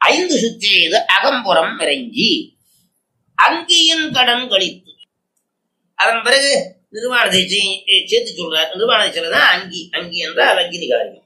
ஐந்து சுத்தி செய்து அகம்புறம் இறங்கி அங்கியின் கடன் கழித்து அதன் பிறகு நிர்வாண தீட்சை சேர்த்து சொல்றார் நிர்வாண தீட்சையில தான் அங்கி அங்கி என்றால் அக்கினி காரியம்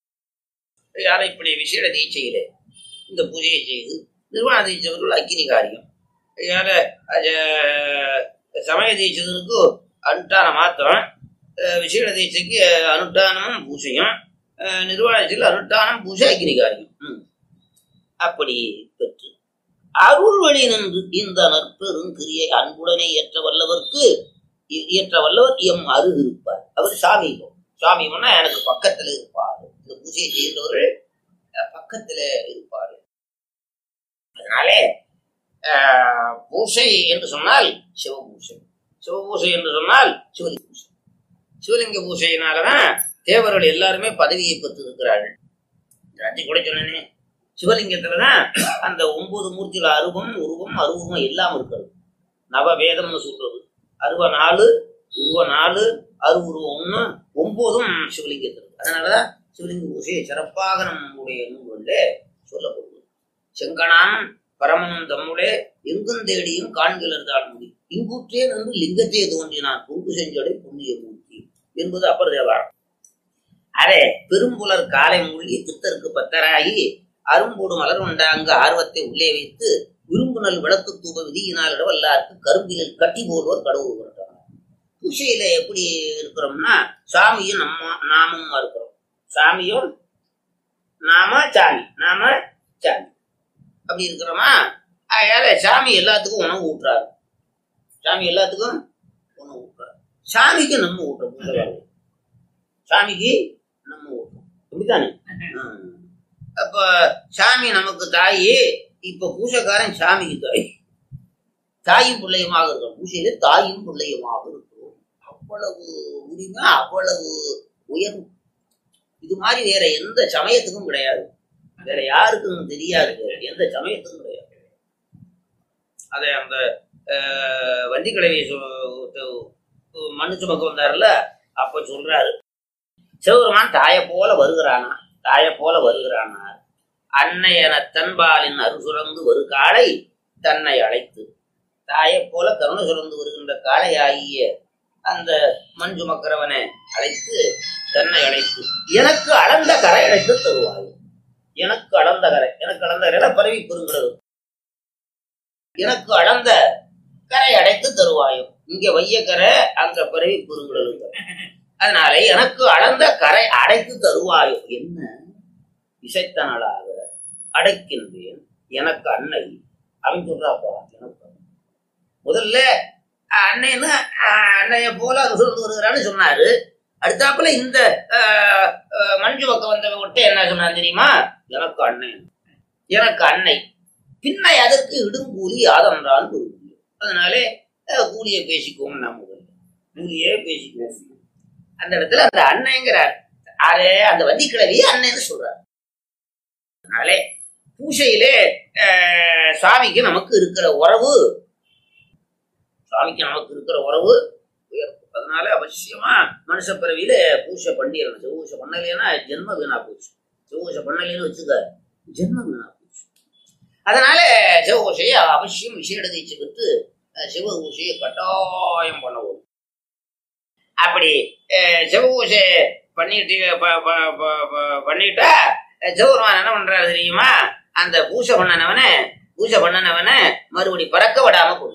யாரை இப்படி விசேட தீட்சையிலே இந்த பூஜையை செய்து நிர்வாண தீட்சவர்கள் அக்கினி காரியம் அதனால அஹ், சமய தீட்சதனுக்கு அனுஷ்டான மாத்திரம் அஹ், விசேட தீட்சைக்கு அனுஷ்டானமும் பூஜையும் அஹ், நிர்வாண தீட்சையில் அனுஷ்டானம் பூஜை அக்கினி காரியம் ம். அப்படி பெற்று அருள் வழி நின்று இந்த நற்பெரும் கிரியை அன்புடனே ஏற்ற வல்லவர்க்கு இ- இயற்ற வல்லவர் எம் அருகு இருப்பார் அவர் சாமி சாமி எனக்கு பக்கத்துல இருப்பார் இந்த பூஜையை செய்கிறவர்கள் அஹ், பக்கத்துல இருப்பார் அதனாலே ஆஹ், பூசை என்று சொன்னால் சிவபூசை சிவபூசை என்று சொன்னால் சிவலிங்க பூசை சிவலிங்க பூசையினாலதான் தேவர்கள் எல்லாருமே பதவியை பெற்று இருக்கிறார்கள் ராத்தி கூட சொன்னேனே சிவலிங்கத்துலதான் அந்த ஒன்பது மூர்த்தியில அருவம் உருவம் அருவம் எல்லாம் இருக்கிறது நவவேதம்னு சொல்றது அருவ நாலு உருவ நாலு அருவுருவம் ஒண்ணு ஒன்பதும் சிவலிங்கத்தில் இருக்கு. அதனாலதான் சிவலிங்க பூசையை சிறப்பாக நம்முடைய நூல்களில் சொல்லப்படுது செங்கணான் பரமனும் தம்முடைய எங்கும் தேடியும் காண்கிறர் தாழ்மொழி இங்குற்றே என்று லிங்கத்தை தோன்றினான் பொங்கு செஞ்சடை புண்ணிய மூர்த்தி என்பது அப்பர் தேவாரம் அரே பெரும்புலர் காலை மூழ்கி பித்தருக்கு பத்தராகி அரும்போடு மலர் உண்டாங்க ஆர்வத்தை உள்ளே வைத்து விரும்புநல் விளக்கு தூப விதியினால் இடவல்லாருக்கு கரும்பிலில் கட்டி போடுவோர் கடவுள் கொண்டார் பூசையில எப்படி இருக்கிறோம்னா சாமியும் நம்ம நாமும் இருக்கிறோம் சாமியும் நாம சாமி நாம சாமி அப்படி இருக்கிறோமா அதனால சாமி எல்லாத்துக்கும் உணவு ஊட்டுறாரு சாமி எல்லாத்துக்கும் உணவு ஊட்டுறாரு சாமிக்கு நம்ம ஊட்டுறோம் பூஜை வேலையை. சாமிக்கு நம்ம ஊட்டுறோம் அப்படித்தானே ஆ. அப்ப சாமி நமக்கு தாயி இப்ப பூசைக்காரன் சாமிக்கு தாய் தாயும் பிள்ளையுமாக இருக்கிறோம் பூசையில தாயும் பிள்ளையுமாக இருக்கிறோம் அவ்வளவு உரிமை அவ்வளவு உயர்வு இது மாதிரி வேற எந்த சமயத்துக்கும் கிடையாது வேற யாருக்கும் தெரியாது எந்த சமயத்துக்கும் கிடையாது அதை அந்த அஹ், வண்டிக்கிழவி மன்னிச்சு பக்கம் வந்தாருல்ல அப்ப சொல்றாரு சிவபெருமான் தாயை போல வருகிறானா தாயை போல வருகிறானார் அன்னையன தன்பாலின் அருசுரந்து ஒரு காளை தன்னை அழைத்து தாயைப் போல கருணை சுரந்து வருகின்ற காளை ஆகிய அந்த மஞ்சு மக்கரவனை அழைத்து தன்னை அழைத்து எனக்கு அளந்த கரை அழைத்து தருவாய் எனக்கு அளந்த கரை எனக்கு அளந்த கரை பரவி பெறுகிறது எனக்கு அளந்த கரை அடைத்து தருவாயும் இங்க வையக்கரை அங்க பரவி பெருங்குடல் அதனால எனக்கு அளந்த கரை அடைத்து தருவாயோ என்ன இசைத்தனளாக அடைக்கின்றேன் எனக்கு அன்னை அவன் சொல்றாப்பா எனக்கு அன்னை. முதல்ல அஹ், அன்னைன்னு அஹ், அன்னைய போல ருசுந்து வருகிறான்னு சொன்னாரு அடுத்தாப்புல இந்த அஹ், அஹ், மஞ்சு பக்கம் வந்த விட்டு என்ன சொன்னார் தெரியுமா எனக்கு அன்னை எனக்கு அன்னை பின்னை அதற்கு இடுங்கூலி யாதென்றால் கூலி அதனாலே அஹ், கூலியை பேசிக்குவோம் நம்ம கூலியே பேசிக்குவோம் அந்த இடத்துல அந்த அன்னைங்கிறார் ஆரே அந்த வந்திக்கிழவியே அன்னைன்னு சொல்றார் அதனாலே பூசையிலே அஹ், சுவாமிக்கு நமக்கு இருக்கிற உறவு சுவாமிக்கு நமக்கு இருக்கிற உறவு உயர்வு அதனால அவசியமா மனுஷ பிறவியில பூசை பண்ணிடணும் சிவபூசை பண்ணலைன்னா ஜென்ம வீணா போச்சு சிவபூசை பண்ணலைன்னு வச்சுக்க ஜென்ம வீணா போச்சு அதனால சிவபூசையை அவசியம் விசேட தீட்சை பெற்று அஹ், சிவபூசையை கட்டாயம் பண்ணவும் அப்படி அஹ், சிவபூசை பண்ணிட்டு ப- ப- ப- ப- பண்ணிட்டா அஹ், சிவபெருமான் என்ன பண்றாரு தெரியுமா அந்த பூசை பண்ணனவனை பூஜை பண்ணனவனை மறுபடி பறக்க விடாம கொண்டு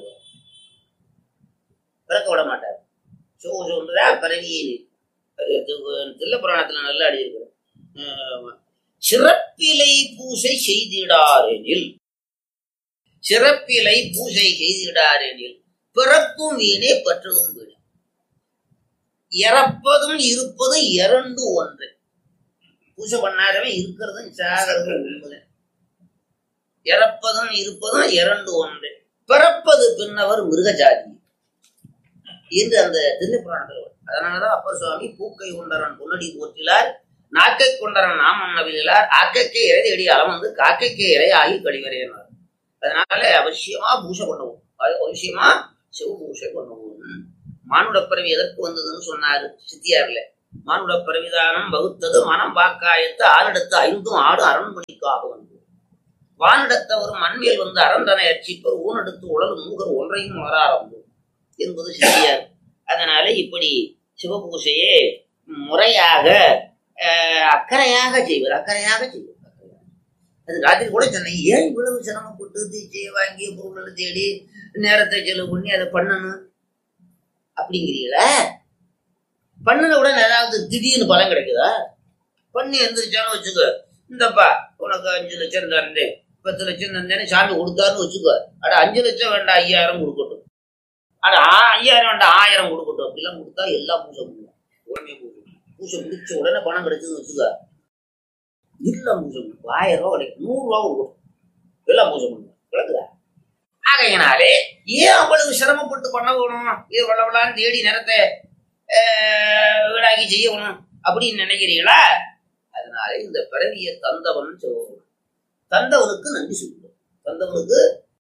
பிறக்க விட மாட்டார் சிவபூசை ஒன்றுதான் பிறவியே தில்ல புராணத்துல நல்லா அடியிருக்கிறோம் சிறப்பிலை பூசை செய்திடாரெனில் சிறப்பிலை பூசை செய்திடாரெனில் பிறப்பும் வீணே பற்றவும் வீணே இறப்பதும் இருப்பதும் இரண்டு ஒன்று பூஜை பண்ணாதவன் இருக்கிறதும் சாகிறதும் உண்மை இறப்பதும் இருப்பதும் இரண்டு ஒன்று பிறப்பது பின்னவர் மிருகஜாதி என்று அந்த திருப்புராணத்தில் வரும். அதனாலதான் அப்பர் சுவாமி பூக்கை கொண்டரன் பொன்னடி போற்றிலார் நாக்கை கொண்டரன் நாமம் நவிலார் ஆக்கைக்கே இறை தேடி அளம் வந்து காக்கைக்கே இறை ஆகி கழிவறையினார் அதனால அவசியமா பூஜை பண்ணுவோம் அது அவசியமா சிவ பூஜை பண்ணுவோம் மானுட பிறவி எதற்கு வந்ததுன்னு சொன்னாரு சித்தியார்ல மானுட பிறவிதானம் வகுத்தது மனம் பாக்காயத்து ஆளெடுத்து ஐந்தும் ஆடு அரண்மனைக்காக வந்தது வானிடத்தவரும் மண்மேல் வந்து அரண்டனை அர்ச்சிப்பர் ஊனெடுத்து உடல் மூகர் ஒன்றையும் உணராரம்பு என்பது சிறியார் அதனால இப்படி சிவபூசையே முறையாக அஹ், அக்கறையாக செய்வர் அக்கறையாக செய்வர் அது ராத்திரி கூட சொன்னேன் ஏன் இவ்வளவு சிரமப்பட்டு தீச்சையை வாங்கி பொருளை தேடி நேரத்தை செலவு பண்ணி அதை பண்ணணும் அப்படிங்கிறீங்களா பண்ணுன உடனே ஏதாவது திடீர்னு பலன் கிடைக்குதா பண்ணி எந்திரிச்சாலும் வச்சுக்க இந்தப்பா உனக்கு அஞ்சு லட்சம் தரேன் பத்து லட்சம் தந்தேன்னு சாமி கொடுத்தாருன்னு வச்சுக்கோ அட அஞ்சு லட்சம் வேண்டாம் ஐயாயிரம் கொடுக்கட்டும் அட ஆ- ஐயாயிரம் வேண்டாம் ஆயிரம் கொடுக்கட்டும் அப்படிலாம் கொடுத்தா எல்லாம் பூஜை பண்ணுவோம் உடனே பூஜை பூஜை முடிச்ச உடனே பணம் கிடைச்சதுன்னு வச்சுக்கோ எல்லாம் பூஜை பண்ணுவோம் ஆயிரம் ரூபா கிடைக்கும் நூறு ரூபா கொடுக்கட்டும் எல்லாம் பூஜை பண்ணுவோம் விளக்குதா ஆகையினாலே ஏன் அவ்வளவு சிரமப்பட்டு பண்ண வேணும் இது வளவலான்னு தேடி நேரத்தை ஆஹ், வீடாக்கி செய்யணும் அப்படின்னு நினைக்கிறீங்களா அதனால இந்த பிறவியை தந்தவன் சொல்லுவோம் தந்தவனுக்கு நன்றி சொல்லுவோம் தந்தவனுக்கு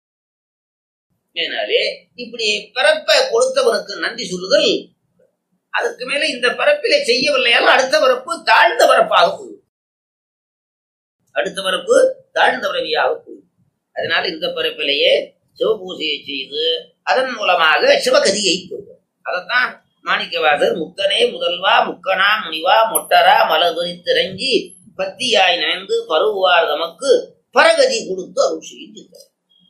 ஏனாலே இப்படி பிறப்பை கொடுத்தவனுக்கு நன்றி சொல்லுதல் அதுக்கு மேல இந்த பிறப்பிலே செய்யவில்லையாலும் அடுத்த பிறப்பு தாழ்ந்த பிறப்பாக போகும் அடுத்த பிறப்பு தாழ்ந்த பிறவியாக போகும் அதனால இந்த பிறப்பிலேயே சிவபூஜையை செய்து அதன் மூலமாக சிவகதியை பெறுவோம் அதைத்தான் மாணிக்கவாசர் முத்தனே முதல்வா முக்கனா முனிவா மொட்டரா மலதுரித்திறங்கி பத்தியாய் நனைந்து பருவார் தமக்கு பரகதி கொடுத்து அருள் செய்து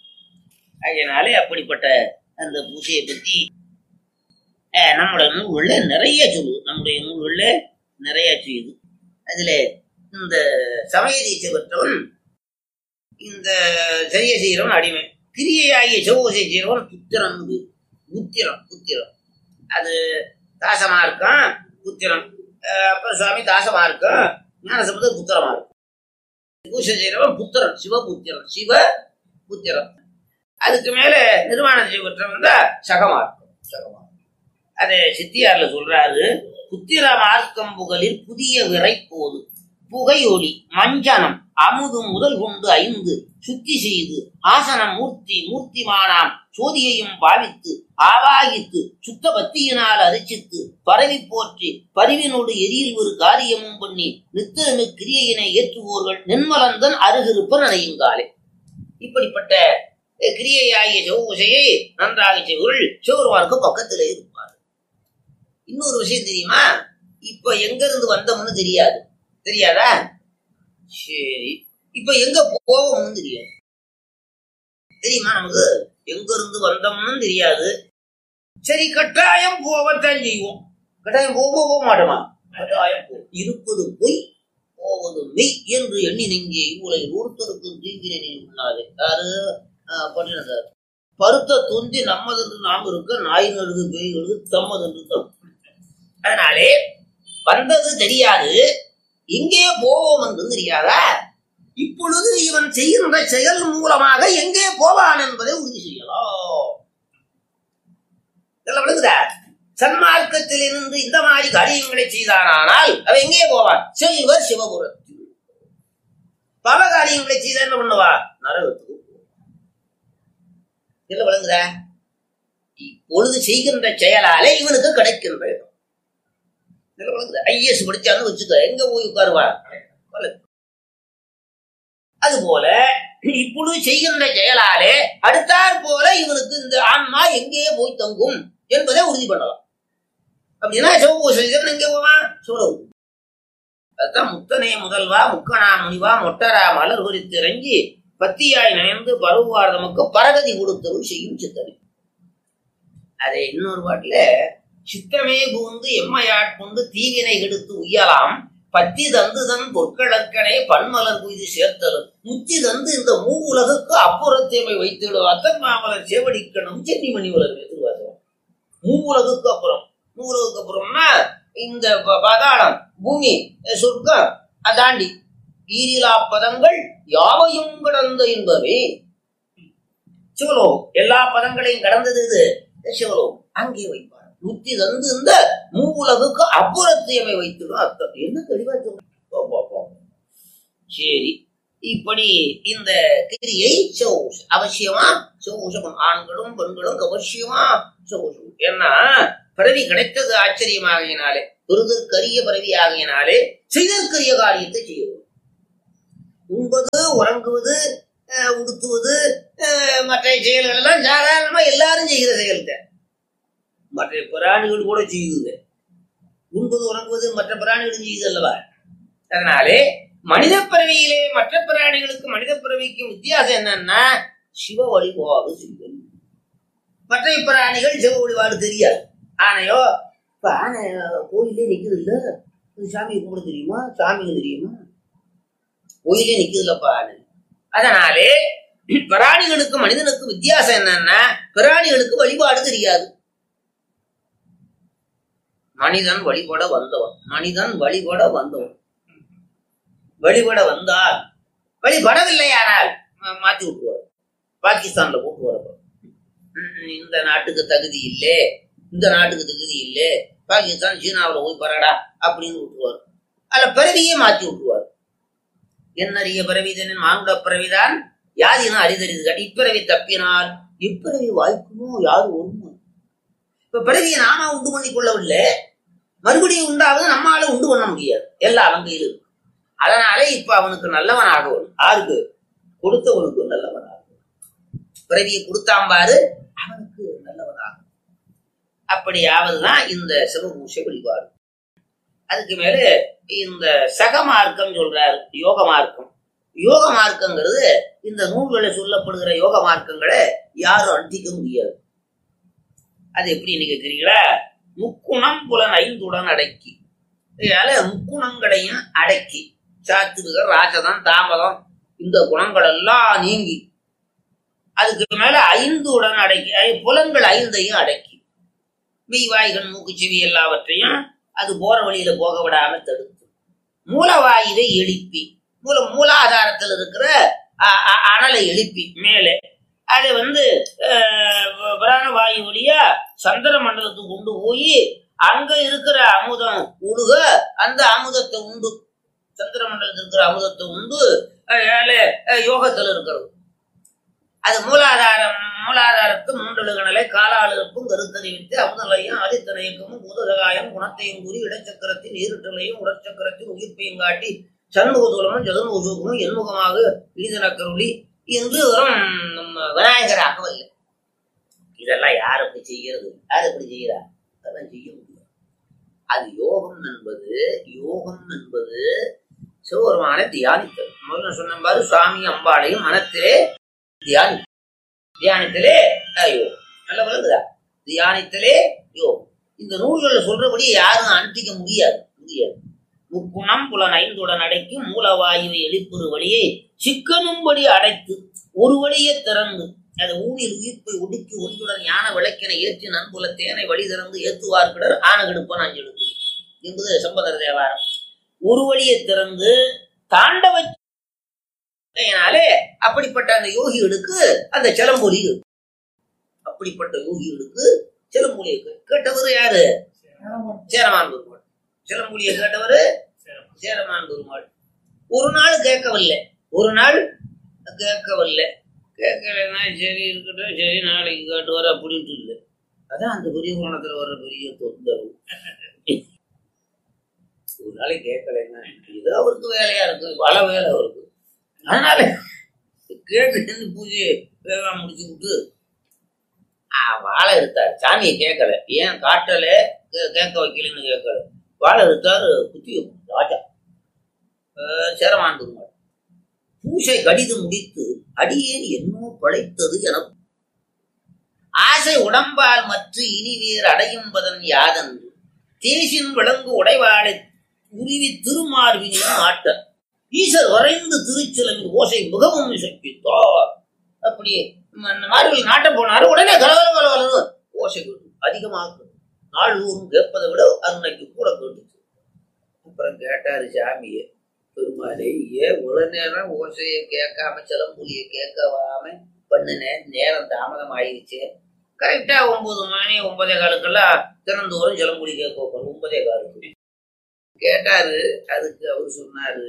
அதனாலே அப்படிப்பட்ட அந்த பூஜையை பத்தி அஹ், நம்முடைய நூல்கள்ல நிறைய சொல்லுது நம்முடைய நூல்கள்ல நிறைய செய்யுது அதுல இந்த சமய தீட்சை பெற்றவன் இந்த செய்ய செய்கிறவன் அடிமை கிரியையாகிய சிவபூஜை செய்கிறவன் புத்திரன் பேரு. புத்திரன் புத்திரன் அது தாசமா இருக்கான் புத்திரன் அஹ் அப்புறம் சுவாமி தாசமா இருக்கான் ஞானசம்பந்த புத்திரமா இருக்கும் பூஜை செய்கிறவன் புத்திரன் சிவபுத்திரன் சிவ புத்திரன் அதுக்கு மேல நிர்வாண பெற்றவன் தான் சகமா இருக்கும் சகமா அது சித்தியார்ல சொல்றாரு புத்திர மார்க்கம் புகழில் புதிய விரைப்போது புகையொலி மஞ்சனம் அமுது முதல் கொண்டு ஐந்து சுத்தி செய்து ஆசனம் மூர்த்தி மூர்த்திமானாம் சோதியையும் பாவித்து ஆவாகித்து சுத்த பத்தியினால் அரிச்சித்து பரவி போற்றி பரிவினோடு எரியில் ஒரு காரியமும் பண்ணி நித்திரமி கிரியையினை ஏற்றுவோர்கள் நென்மலந்தன் அருகிருப்பர் நினையுங்காலே இப்படிப்பட்ட அஹ், கிரியையாகிய சிவபூசையை நன்றாக செய்வர்கள் சிவருமானுக்கு பக்கத்திலே இருப்பார் இன்னொரு விஷயம் தெரியுமா இப்ப எங்க இருந்து வந்தோம்னு தெரியாது தெரியாதா சரி இப்ப எங்க போவோம்னு தெரியாது தெரியுமா நமக்கு எங்க இருந்து வந்தோம்னு தெரியாது சரி கட்டாயம் போவத்தான் செய்வோம் கட்டாயம் போவோமா போக மாட்டோமா கட்டாயம் போ இருப்பது பொய் போவது மெய் என்று எண்ணி நெங்கே இவ்வுலகில் ஒருத்தருக்கும் தீங்கினை உண்ணாது யாரு பண்ணின சார் பருத்த தொந்தி நம்மதென்று நாம் இருக்க நாய் நடுகு பேய் நடுகு தம்மதென்று தம் அதனாலே வந்தது தெரியாது எங்கே போவோம் என்று தெரியாதா இப்பொழுது இவன் செய்கின்ற செயல் மூலமாக எங்கே போவான் என்பதை உறுதி செய்யலாம் இதெல்லாம் விளங்குதா சன்மார்க்கத்தில் இருந்து இந்த மாதிரி காரியங்களை செய்தானால் அவன் எங்கே போவான் செல்வர் சிவபுரத்தில் பல காரியங்களை செய்தா என்ன பண்ணுவா நரகத்துக்கு போவான். இதெல்லாம் விளங்குதா இப்பொழுது செய்கின்ற செயலாலே இவனுக்கு கிடைக்கின்ற இடம் இதெல்லாம் விளங்குதா ஐஎஸ் படிச்சான்னு வச்சுக்க எங்க போய் உட்காருவான் அதுபோல இப்பொழுது செய்கின்ற செயலாலே அடுத்தாற் போல இவனுக்கு இந்த ஆன்மா எங்கே போய் தங்கும் என்பதை உறுதி பண்ணலாம் அப்படின்னா சிவபூசன் எங்கே போவான் சிவலோகம் அதுதான் முத்தனே முதல்வா முக்கணா முனிவா மொட்டரா மலர் குறித்து இறங்கி பத்தியாய் நயந்து பருவார் நமக்கு பரகதி கொடுத்தவள் செய்யும் சித்தனை அதை இன்னொரு பாட்டுல சித்தமே புகுந்து எம்மையாட்கொண்டு தீவினை கெடுத்து உய்யலாம் பத்தி தந்து தன் பொற்களக்கனே பன்மலர் குய்து சேர்த்தலும் முத்தி தந்து இந்த மூ உலகுக்கு அப்புறத்தேமை வைத்திடும் அத்தன் மாமலர் சேவடிக்கணும் சென்னி மணி உலர் எதிர்வாசம் மூ உலகுக்கு அப்புறம் மூ உலகுக்கு அப்புறம்னா இந்த ப- பாதாளம் பூமி அஹ் சொர்க்கம் அதாண்டி ஈரிலா பதங்கள் யாவையும் கடந்த இன்பமே சிவலோகம் எல்லா பதங்களையும் கடந்தது இது சிவலோகம் அங்கே வைப்பார் முத்தி தந்து இந்த மூவுலகுக்கு அப்புறத்தையமை வைத்திடும் அர்த்தம் என்ன தெளிவா சொல்ற சரி இப்படி இந்த கிரியை சிவபூஷம் அவசியமா சிவபூஷம் ஆண்களும் பெண்களும் அவசியமா சிவபூஷம் ஏன்னா பிறவி கிடைத்தது ஆச்சரியமாகினாலே பெறுதற்கரிய பிறவி ஆகினாலே செய்தற்கரிய காரியத்தை செய்யவும் உண்பது உறங்குவது அஹ், உடுத்துவது அஹ், மற்ற செயல்கள் எல்லாம் சாதாரணமா எல்லாரும் செய்கிற செயல்கள் மற்ற பிராணிகள் கூட செய்யுது உண்பது உறங்குவது மற்ற பிராணிகளும் செய்யுது அல்லவா அதனாலே மனித பிறவியிலே மற்ற பிராணிகளுக்கு மனித பிறவிக்கும் வித்தியாசம் என்னன்னா சிவ வழிபாடு செய்வது மற்ற பிராணிகள் சிவ வழிபாடு தெரியாது ஆனையோ இப்ப ஆனை கோயிலே நிக்குது இல்ல இது சாமியை கும்பிட தெரியுமா சாமிக்கு தெரியுமா கோயிலே நிக்குது இல்லப்பா ஆனை அதனாலே பிராணிகளுக்கு மனிதனுக்கு வித்தியாசம் என்னன்னா பிராணிகளுக்கு வழிபாடு தெரியாது மனிதன் வழிபட வந்தவன் மனிதன் வழிபட வந்தவன் வழிபட வந்தால் வழிபடவில்லையானால் மா- மாத்தி விட்டுருவார் பாகிஸ்தான்ல போட்டு வரப்போ இந்த நாட்டுக்கு தகுதி இல்லை இந்த நாட்டுக்கு தகுதி இல்லை பாகிஸ்தான் சீனாவுல போய் பரடா அப்படின்னு விட்டுருவார் அதுல பிறவியே மாத்தி விட்டுருவார் என்னறிய பிறவிதனின் மானுட பிறவிதான் யாதினும் அரிதறிது கட்டி இப்பிறவி தப்பினால் இப்பிறவி வாய்க்குமோ யாரு ஒண்ணு இப்ப பிறவியை நாம உண்டு பண்ணி கொள்ளவில்லை மறுபடியும் உண்டாவது நம்மால உண்டு பண்ண முடியாது எல்லாம் அவன் கையில் இருக்கு அதனாலே இப்ப அவனுக்கு நல்லவன் ஆகணும் யாருக்கு கொடுத்தவனுக்கு நல்லவன் ஆகும் பிறவியை கொடுத்தாம்பாரு அவனுக்கு நல்லவன் ஆகும் அப்படியாவதுதான் இந்த சிவபூஷை வழிபாடு அதுக்கு மேல இந்த சக மார்க்கம் சொல்றாரு யோக மார்க்கம் யோக மார்க்கங்கிறது இந்த நூல்களில் சொல்லப்படுகிற யோக மார்க்கங்களை யாரும் அண்டிக்க முடியாது அது எப்படி நீங்க கேக்குறீங்களா முக்குணம் புலன் ஐந்துடன் அடக்கி இதனால முக்குணங்களையும் அடக்கி சாத்துவிகர் ராஜதம் தாமதம் இந்த குணங்கள் எல்லாம் நீங்கி அதுக்கு மேல ஐந்துடன் அடக்கி ஐ- புலன்கள் ஐந்தையும் அடக்கி மெய்வாய்கள் மூக்குச்செவி எல்லாவற்றையும் அது போற வழியில போக விடாம தடுத்து மூலவாயுவை எழுப்பி மூல மூலாதாரத்தில் இருக்கிற அ- அ- அனலை எழுப்பி மேலே அது வந்து அஹ், பிராணவாயு வழியா சந்திர மண்டலத்துக்கு கொண்டு போய் அங்க இருக்கிற அமுதம் உழுக அந்த அமுதத்தை உண்டு சந்திர மண்டலத்தில் இருக்கிற அமுதத்தை உண்டு அஹ், ஏழை அஹ், யோகத்துல இருக்கிறது அது மூலாதாரம் மூலாதாரத்து மூன்றெழுகணலை காலாளுக்கும் கருத்தறிவித்து அமுதலையும் ஆதித்தனையக்கமும் பூதகாயம் குணத்தையும் கூறி இடச்சக்கரத்தின் ஈருட்டலையும் உடற்சக்கரத்தின் உயிர்ப்பையும் காட்டி சண்முகதூலமும் ஜெகன்முகமும் எண்முகமாக ஈதனக்கருளி என்று வரும் நம்ம விநாயகர் ஆகவில்லை இதெல்லாம் யார் அப்படி செய்கிறது யார் அப்படி செய்கிறா அதெல்லாம் செய்ய முடியும் அது யோகம் என்பது யோகம் என்பது சிவபெருமானை தியானித்தல் முதல்ல சொன்ன பாரு சுவாமி அம்பாளையும் மனத்திலே தியானி தியானத்திலே அஹ், யோகம் நல்ல விளங்குதா தியானத்திலே யோகம் இந்த நூல்களை சொல்றபடி யாரும் அனுப்பிக்க முடியாது முடியாது முக்குணம் புலன் ஐந்துடன் அடைக்கி மூலவாயுவை எழுப்புறு வழியை சிக்கனும்படி அடைத்து ஒரு வழியை திறந்து அது ஊனில் உயிர்ப்பை ஒடுக்கி ஒன்றுடன் ஞான விளக்கினை ஏற்றி நன்புல தேனை வழி திறந்து ஏத்துவார்கிடர் ஆனகெடுப்பன் அஞ்செடுப்பு என்பது சம்பதர தேவாரம் ஒரு வழியை திறந்து தாண்டவ அதனாலே அப்படிப்பட்ட அந்த யோகிகளுக்கு அந்த சிலம்பொலி இருக்கு. அப்படிப்பட்ட யோகிகளுக்கு சிலம்பொலி இருக்கு கேட்டவர் யாரு சேரமான் பெருமாள் சிலம்பொலியை கேட்டவர் சேரமான் பெருமாள் ஒரு நாள் கேட்கவில்லை ஒரு நாள் கேட்கவில்லை கேட்கலைன்னா சரி இருக்கட்டும் சரி நாளைக்கு காட்டுவார் அப்படின்ட்டு இல்லை அதான் அந்த பெரிய புராணத்துல வர்ற பெரிய தொந்தரவு ஒரு நாளைக்கு கேட்கலைன்னா இது அவருக்கு வேலையா இருக்கு பல வேலை அவருக்கு அதனால கேட்டு பூஜையை வேகமா முடிச்சு விட்டு ஆ, வாழை எடுத்தார் சாமியை கேட்கல ஏன் காட்டல கே- கேட்க வைக்கலன்னு கேட்கல வாழை எடுத்தாரு குத்தி ராஜா அஹ், சேரமான் பெருமாள் பூசை கடிது முடித்து அடியேன் என்னோ படைத்தது என ஆசை உடம்பால் மற்ற இனி வேறு அடையும்பதன் யாதென்று தேசின் விளங்கு உடைவாளை உருவி திருமார்பினின் ஆட்ட ஈசர் வரைந்து திருச்சிலம்பின் ஓசை மிகவும் இசைப்பித்தார் அப்படி மார்பில் நாட்ட போனாரு உடனே கலவல கலவலன்னு ஓசை கேட்டு அதிகமாக நாள்தோறும் கேட்பதை விட அன்னைக்கு கூட கேட்டுச்சு அப்புறம் கேட்டாரு சாமியை பெருமாளே ஏன் இவ்வளவு நேரம் ஓசையை கேட்காம சிலம்புலியை கேட்காம பண்ணுனேன் நேரம் தாமதம் ஆயிடுச்சு கரெக்டா ஒன்பது மணி ஒன்பதே காலுக்கெல்லாம் திறந்தோறும் சிலம்புலி கேட்க வைப்பாரு ஒன்பதே காலுக்கு கேட்டாரு அதுக்கு அவர் சொன்னாரு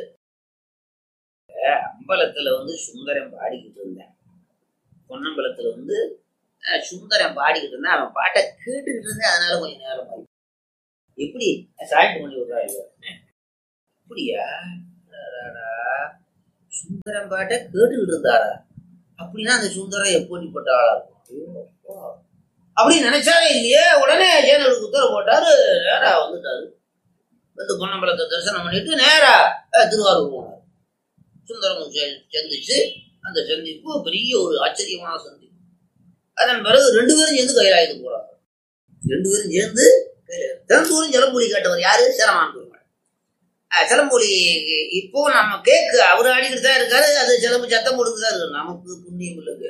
அம்பலத்துல வந்து சுந்தரம் பாடிக்கிட்டு இருந்தேன் பொன்னம்பலத்துல வந்து அஹ், சுந்தரம் பாடிக்கிட்டு இருந்தேன் அவன் பாட்டை கேட்டுக்கிட்டு இருந்தேன் அதனால கொஞ்சம் நேரம் ஆயிடுச்சு. எப்படி சாய்ந்து பண்ணி விடுறாங்க அப்படியா அடடா. சுந்தரம் பாட்டை கேட்டுக்கிட்டு இருந்தாரா அப்படின்னா அந்த சுந்தரம் எப்படிப்பட்ட ஆளா இருக்கும் ஐயோ, அப்பா. அப்படி நினைச்சாலே இல்லையே உடனே ஜேனலுக்கு உத்தரவு போட்டாரு நேரா வந்துட்டாரு வந்து பொன்னம்பலத்தை தரிசனம் பண்ணிட்டு நேரா அஹ், திருவாரூர் போனார் சுந்தரம் செ- சந்திச்சு அந்த சந்திப்பு பெரிய ஒரு ஆச்சரியமான சந்திப்பு அதன் பிறகு ரெண்டு பேரும் சேர்ந்து கைலாயத்துக்கு போறாங்க ரெண்டு பேரும் சேர்ந்து கைலாயம். தினந்தோறும் ஜலம்புலி கேட்டவர் யாரு சிரமான் பெருமாள் அஹ், சிலம்பொலி இப்போ நம்ம கேக்கு அவர் ஆடிக்கிட்டு தான் இருக்காரு அது சிலம்பு சத்தம் போட்டுட்டு தான் இருக்கு நமக்கு புண்ணியம் இல்லைங்க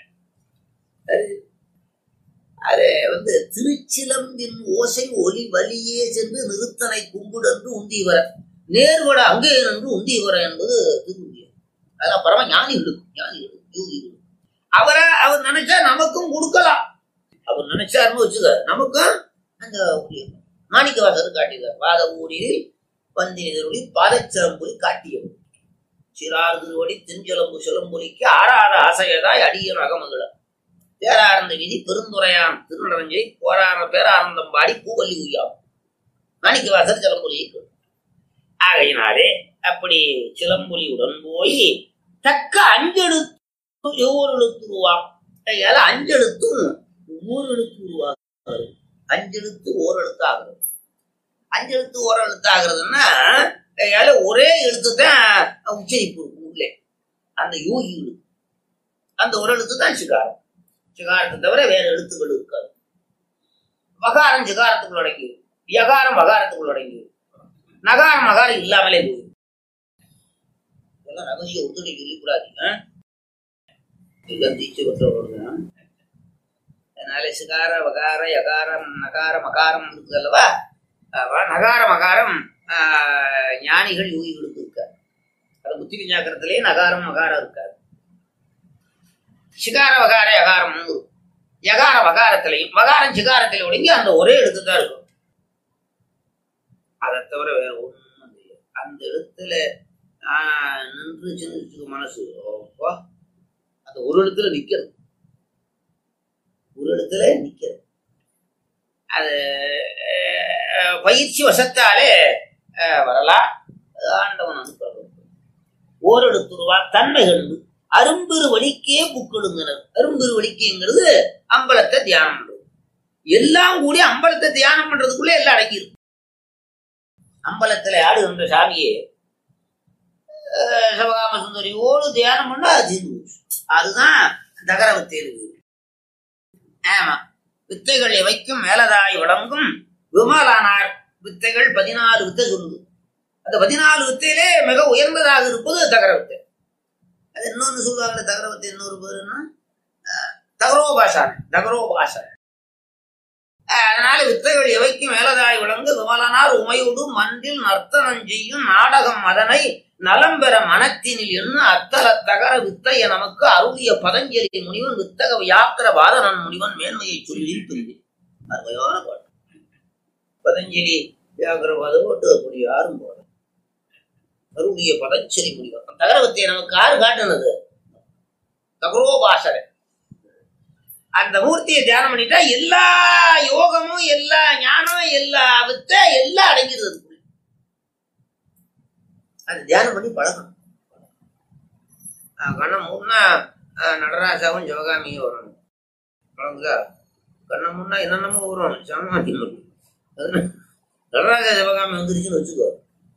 அது அது வந்து திருச்சிலம்பின் ஓசை ஒலி வலியே சென்று நிறுத்தனை கும்புடன்று உந்திவர நேர்வட அங்கே நின்று உந்திவர என்பது திருவுந்தியம் அதெல்லாம் பரம ஞானிகளுக்கு ஞானிகளுக்கு யோகிகளுக்கு அவரை அவர் நினைச்சா நமக்கும் கொடுக்கலாம் அவர் நினைச்சாருன்னு வச்சுக்க நமக்கும் அந்த ஊழியம் மாணிக்கவாசர் காட்டினார் வாத ஊரில் வந்தினருளி பாதச்சிலம்புலி காட்டியவர் சிறார் திருவடி தென்சிலம்பு சிலம்புலிக்கு ஆறாத ஆசையதாய் அடியன் அகமகிழ பேரானந்த விதி பெருந்துரையான் திருநடஞ்சை போரான பேரானந்தம் பாடி பூவல்லி உய்யாம் மாணிக்கவாசர் சிலம்புலியை கேட்டார். ஆகையினாலே அப்படி சிலம்புலியுடன் போய் தக்க அஞ்செழுத்து ஒவ்வொரு எழுத்து உருவாம் அதனால அஞ்செழுத்தும் ஒவ்வொரு எழுத்து உருவாகிறது அஞ்செழுத்து ஓர் எழுத்து ஆகிறது அஞ்செழுத்து ஓர் எழுத்து ஆகுறதுன்னா அதனால ஒரே எழுத்து தான் உச்சரிப்பு இருக்கும் உள்ளே அந்த யோகி எழுத்து அந்த ஒரு எழுத்து தான் சிகாரம் சிகாரத்தை தவிர வேற எழுத்துக்கள் இருக்காது வகாரம் சிகாரத்துக்குள் அடங்கி யகாரம் வகாரத்துக்குள் அடங்கி நகாரம் மகாரம் இல்லாமலே போயிடும் இதெல்லாம் ரகசிய ஒத்துழை சொல்லிக்கூடாது ஆ? இதெல்லாம் தீச்சு கொண்டவர்கள் தான். அதனால சிகார வகார யகாரம் நகார மகாரம் இருக்கு அல்லவா அப்ப நகார மகாரம் ஆ, ஞானிகள் யோகிகளுக்கு இருக்காது அது புத்தி விஞ்ஞாக்கரத்திலே நகாரம் மகாரம் இருக்காது சிகார வகார யகாரம் இருக்கும். யகார வகாரத்திலையும் வகாரம் சிகாரத்தில ஒடுங்கி அந்த ஒரே எழுத்து தான் இருக்கும் அதை தவிர வேற ஒண்ணும் இல்லை அந்த எழுத்துல ஆஹ், நின்றுச்சுன்னு வச்சுக்க மனசு அப்பா அந்த ஒரு இடத்துல நிக்கிறது ஒரு இடத்துல நிக்கிறது அது அஹ், பயிற்சி வசத்தாலே அஹ், வரலாம் ஆண்டவன் அனுப்புறது ஓரெடுத்துருவா தன்மை கண்டு அரும்பெரு வழிக்கே புக்கெடுங்கினர் அரும்பெரு வழிக்கைங்கிறது அம்பலத்தை தியானம் பண்றது எல்லாம் கூடி அம்பலத்தை தியானம் பண்றதுக்குள்ள எல்லாம் அடங்கி இருக்கு அம்பலத்துல ஆடுகின்ற சாமியே அஹ், சிவகாம சுந்தரியோடு தியானம் பண்ணா அது தீர்ந்து போச்சு. அதுதான் தகரவத்தேர் ஆமா வித்தைகள் எவைக்கும் மேலதாய் விளங்கும் விமலானார் வித்தைகள் பதினாலு வித்தை சொல்லுது அந்த பதினாலு வித்தையிலே மிக உயர்ந்ததாக இருப்பது தகர வித்தை அது இன்னொன்னு சொல்லுவாங்க தகர வித்தை இன்னொரு பேருன்னா அஹ், தகரோபாசான தகரோபாசன அஹ், அதனால வித்தைகள் எவைக்கும் மேலதாய் விளங்கு விமலனார் உமையோடு மன்றில் நர்த்தனம் செய்யும் நாடகம் அதனை நலம் பெற மனத்தினில் என்ன அத்தல தகர வித்தைய நமக்கு அருளிய பதஞ்சலி முனிவன் வித்தக வியாக்கிர வாதனன் முனிவன் மேன்மையை சொல்லி பிந்தி அருமையான பாட்டு பதஞ்சலி வியாக்கிர வாதம் அப்படி யாரும் போல அருளிய பதஞ்சலி முனிவன் தகர வித்தையை நமக்கு யாரு காட்டுனது தகரோபாசரை அந்த மூர்த்தியை தியானம் பண்ணிட்டா எல்லா யோகமும் எல்லா ஞானம் எல்லா வித்தை எல்லாம் அடங்கிடுது அதுக்குள்ள. அது தியானம் பண்ணி பழகணும் கண்ணை முன்னா நடராஜாவும் சிவகாமியும் வரணும் பழகுதா கண்ணை முன்னா என்னென்னமோ வரும் சமாதி முடியும் அது நடராஜா சிவகாமி வந்துருச்சுன்னு வச்சுக்கோ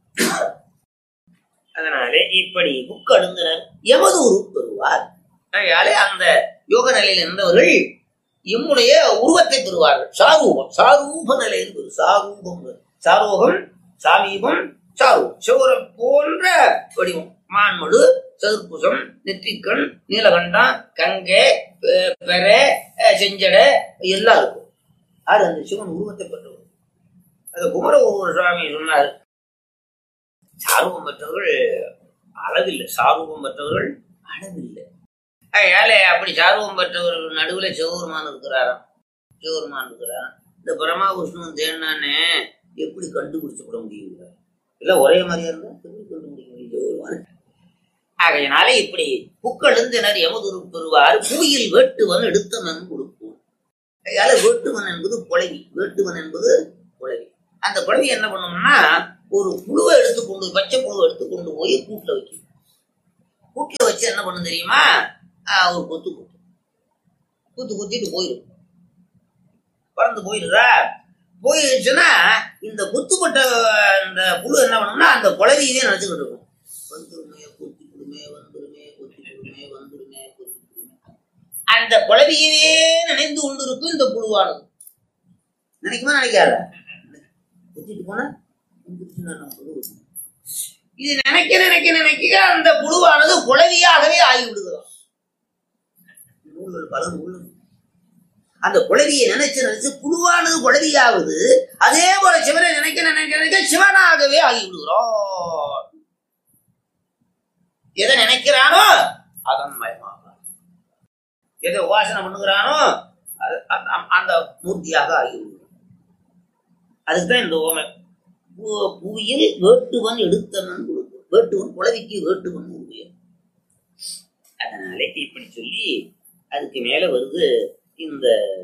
அதனாலே இப்படி புக் அழுந்தினர் எமது உரு பெறுவார் அதனாலே அந்த யோக நிலையில் இருந்தவர்கள் எம்முடைய உருவத்தை பெறுவார்கள் சாரூபம் சாரூப நிலையில் பெறு சாரூபம் சாரோகம் சாமீபம் சாரூபம் சிவரம் போன்ற வடிவம் மான்மடு சதுர்புசம் நெற்றிக்கண் நீலகண்டம் கங்கை பெ- பெரை அஹ், செஞ்சடை எல்லாம் இருக்கும் அது அந்த சிவன் உருவத்தை பெற்றவர் அது குமர சுவாமி சொன்னார் சாரூபம் பெற்றவர்கள் அளவில்லை சாரூபம் பெற்றவர்கள் அளவில்லை அதனால அப்படி சாரூபம் பெற்றவர்கள் நடுவில் சிவபெருமான் இருக்கிறாராம் சிவபெருமான் இருக்கிறாராம் இந்த பிரமா விஷ்ணு தேனானே எப்படி கண்டுபிடிச்சு விட முடியுங்க இல்ல ஒரே மாதிரியா இருந்தா எப்படி கண்டுபிடிக்க முடியும் சிவபெருமான் ஆகையினாலே இப்படி புக்கெழுந்தினர் எமதுரு பெறுவார் புவியில் வேட்டுவன் எடுத்தவன் கொடுப்போம் அதனால வேட்டுவன் என்பது புலவி வேட்டுவன் என்பது புலவி அந்த புலவி என்ன பண்ணோம்னா ஒரு புழுவை எடுத்து கொண்டு போய், பச்சை புழுவை எடுத்து கொண்டு போய் கூட்டில் வைக்கும் கூட்டில் வச்சு என்ன பண்ணும் தெரியுமா ஆஹ் ஒரு கொத்து கொத்து குத்து குத்திட்டு போயிடும் பறந்து போயிடுதா போயிடுச்சுன்னா இந்த குத்துப்பட்ட இந்த புழு என்ன பண்ணும்னா அந்த குழவியவே நினைச்சுக்கிட்டு இருக்கும் வந்துருமே கொத்தி கொடுமே வந்துருமே கொத்தி கொடுமே வந்துருமே கொத்தி கொடுமே அந்த குழவியவே நினைந்து கொண்டு இருக்கும் இந்த புழுவானது நினைக்குமா நினைக்காத கொத்திட்டு போனா வந்துருச்சுன்னா நம்ம புழு இது நினைக்க நினைக்க நினைக்க அந்த புழுவானது குழவியாகவே ஆகி விடுகிறோம் நூல்கள் பல நூல்கள் அந்த குழவியை நினைச்சு நினைச்சு புழுவானது குழவியாவது அதே போல சிவனை நினைக்க நினைக்க நினைக்க சிவனாகவே ஆகி விடுகிறோம் எதை நினைக்கிறானோ அதன் மயமாக எதை உபாசனை பண்ணுகிறானோ அது- அந்த- அந்த மூர்த்தியாக ஆகி விடுகிறோம் அதுக்குதான் இந்த ஓமை பூ- புவியில் வேட்டுவன் எடுத்தனன் கொடுக்கும் வேட்டுவன் குழவிக்கு வேட்டுவன் உருவியன் அதனாலே இப்படி சொல்லி அதுக்கு மேல வருது இந்த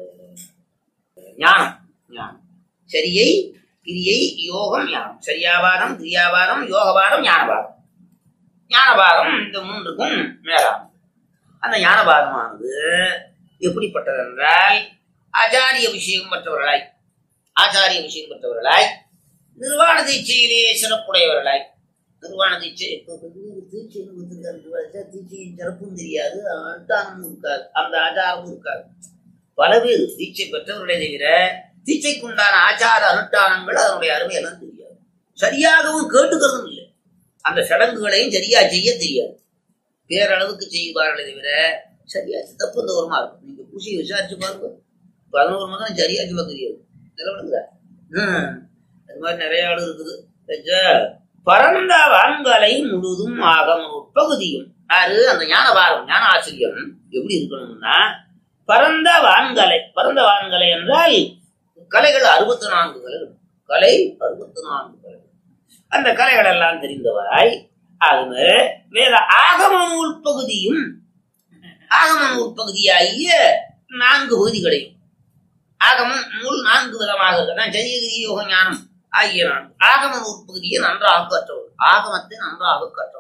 ஞானம் ஞானம் சரியை கிரியை யோகம் ஞானம் சரியாபாரம் கிரியாபாரம் யோகபாரம் ஞானபாரம் ஞானபாகம் இந்த மூன்றுக்கும் மேலாகும் அந்த ஞானபாகமானது எப்படிப்பட்டது என்றால் ஆச்சாரிய விஷயம் பெற்றவர்களாய் ஆச்சாரிய விஷயம் பெற்றவர்களாய் நிர்வாண தீட்சையிலே சிறப்புடையவர்களாய் நிர்வாண தீட்சை இப்போ தீட்சைன்னு கொடுத்துருக்காரு தீட்சையின் சிறப்பும் தெரியாது அனுஷ்டானமும் இருக்காது அந்த ஆச்சாரமும் இருக்காது பல பேர் தீட்சை பெற்றவர்களை தவிர தீட்சைக்குண்டான ஆச்சார அனுஷ்டானங்கள் அதனுடைய அருமை எல்லாம் தெரியாது சரியாகவும் கேட்டுக்கிறதும் இல்லை அந்த சடங்குகளையும் சரியா செய்ய தெரியாது பேரளவுக்கு செய்வார்களே தவிர சரியா தப்பு இந்த வருமா இருக்கும் நீங்க பூசியை விசாரிச்சு பாருங்க பதினோரு மாதம் சரியா சொல்ல தெரியாது நிலவடுங்க ஹம் அது மாதிரி நிறைய ஆடு இருக்குது சரியா? பரந்த வான்கலை முழுதும் ஆகம் உட்பகுதியும் யாரு அந்த ஞானபாரம் ஞான ஆசிரியம் எப்படி இருக்கணும்னா பரந்த வான்கலை பரந்த வான்கலை என்றால் கலைகள் அறுபத்தி நான்கு கலைகள் கலை அறுபத்தி நான்கு கலைகள் அந்த கலைகள் எல்லாம் தெரிந்தவராய் ஆகவே வேற ஆகம நூல் பகுதியும் ஆகம நூல் பகுதியாகிய நான்கு பகுதிகளையும் ஆகமம் நூல் நான்கு விதமாக இருக்கிறது ஜெயகிரி யோக ஞானம் ஆகிய நான்கு ஆகம நூல் பகுதியை நன்றாக கற்றவர் ஆகமத்தை நன்றாக கற்றவர்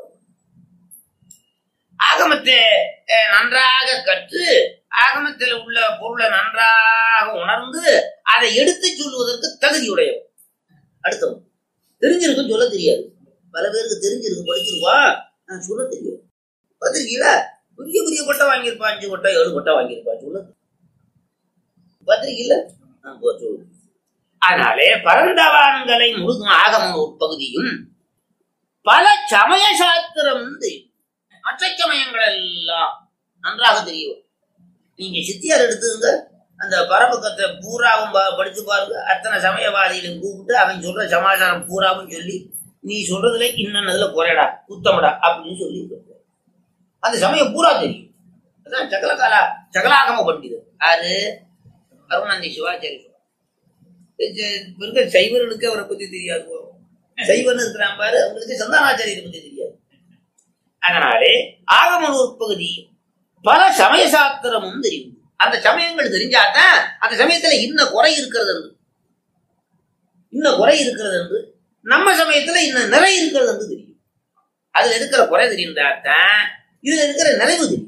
ஆகமத்தை அஹ், நன்றாக கற்று ஆகமத்தில் உள்ள பொருளை நன்றாக உணர்ந்து அதை எடுத்துச் சொல்வதற்கு தகுதியுடையவர் அடுத்தவன் தெரிஞ்சிருக்கும் சொல்ல தெரியாது பல பேருக்கு தெரிஞ்சிருக்கும் படிச்சிருப்பான் நான் சொல்ல தெரியும் பார்த்திருக்கீங்களா பெரிய பெரிய கொட்டை வாங்கியிருப்பான் அஞ்சு கொட்டை ஏழு கொட்டை வாங்கியிருப்பான் சொல்ல பார்த்திருக்கீங்களா ஆ, போ, சொல்லு. அதனாலே பரந்தவான்களை முழுதும் ஆகம உட்பகுதியும் பல சமய சாஸ்திரம் தெரியும் மற்ற சமயங்கள் எல்லாம் நன்றாக தெரியும் நீங்க சித்தியார் எடுத்துங்க அந்த பரபக்கத்தை பூராவும் பா- படிச்சு பாருங்க அத்தனை சமயவாதிகளையும் கூப்பிட்டு அவன் சொல்ற சமாச்சாரம் பூராவும் சொல்லி நீ சொல்றதுல இன்னதுல குறையடா குத்தமடா அப்படின்னு சொல்லி அந்த சமயம் பூரா தெரியும் அதான் சகலகாலா சகலாகம பண்டிதர் யாரு அருணாந்தி சிவாச்சாரி சொல்றார். இது இருக்க சைவர்களுக்கு அவரை பத்தி தெரியாது சைவன் இருக்கிறான் பாரு அவங்களுக்கு சந்தானாச்சாரியரை பத்தி தெரியாது அதனாலே ஆகம உட்பகுதி பல சமய சாஸ்திரமும் தெரியும் அந்த சமயங்கள் தெரிஞ்சாதான் அந்த சமயத்துல இன்ன குறை இருக்கிறது என்று இன்ன குறை இருக்கிறது என்று நம்ம சமயத்துல இன்ன நிறை இருக்கிறது என்று தெரியும் அதுல இருக்கிற குறை தெரிந்தாதான் இதுல இருக்கிற நிறைவு தெரியும்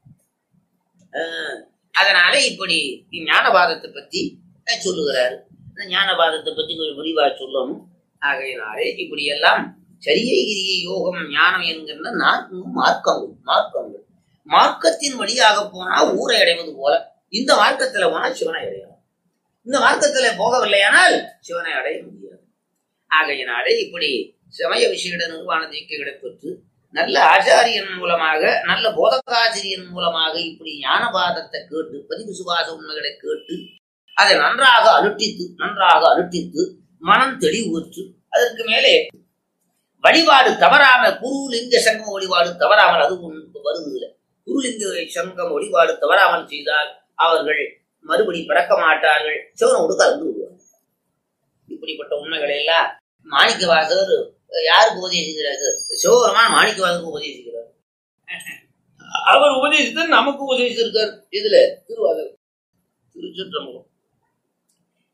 ஆஹ், அதனால இப்படி ஞானபாதத்தை பத்தி அஹ், சொல்லுகிறாரு இந்த ஞானபாதத்தை பத்தி கொஞ்சம் விரிவா சொல்லணும் ஆகையினாலே இப்படி எல்லாம் சரியை கிரியை யோகம் ஞானம் என்கின்ற நான்கு மார்க்கங்கள் மார்க்கங்கள் மார்க்கத்தின் வழியாக போனா ஊரை அடைவது போல இந்த மார்க்கத்துல போனா சிவனை அடையலாம் இந்த மார்க்கத்துல போகவில்லையானால் சிவனை அடைய முடியாது ஆகையினாலே இப்படி சமய விஷய நிர்வாண தீக்கைகளை பெற்று நல்ல ஆச்சாரியன் மூலமாக நல்ல போதகாசிரியன் மூலமாக இப்படி ஞானபாதத்தை கேட்டு பதிவு சுவாச உண்மைகளை கேட்டு அதை நன்றாக அனுட்டித்து நன்றாக அனுட்டித்து மனம் தெளிவுற்று அதற்கு மேலே வழிபாடு தவறாம குருலிங்க சங்கம் வழிபாடு தவறாமல் அது ஒன்று வருவதில்லை குருலிங்க சங்கம் வழிபாடு தவறாமல் செய்தால் அவர்கள் மறுபடி பிறக்க மாட்டார்கள் சிவனோடு கலந்து விடுவார்கள் இப்படிப்பட்ட உண்மைகளை எல்லாம் மாணிக்க வாசகர் யாருக்கு உபதேசிக்கிறாரு சிவபெருமான் மாணிக்க வாசகருக்கு உபதேசிக்கிறார் அவர் உபதேசித்து நமக்கு உபதேசித்திருக்கார் இதுல திருவாசகம் திருச்சிற்றம்பலம்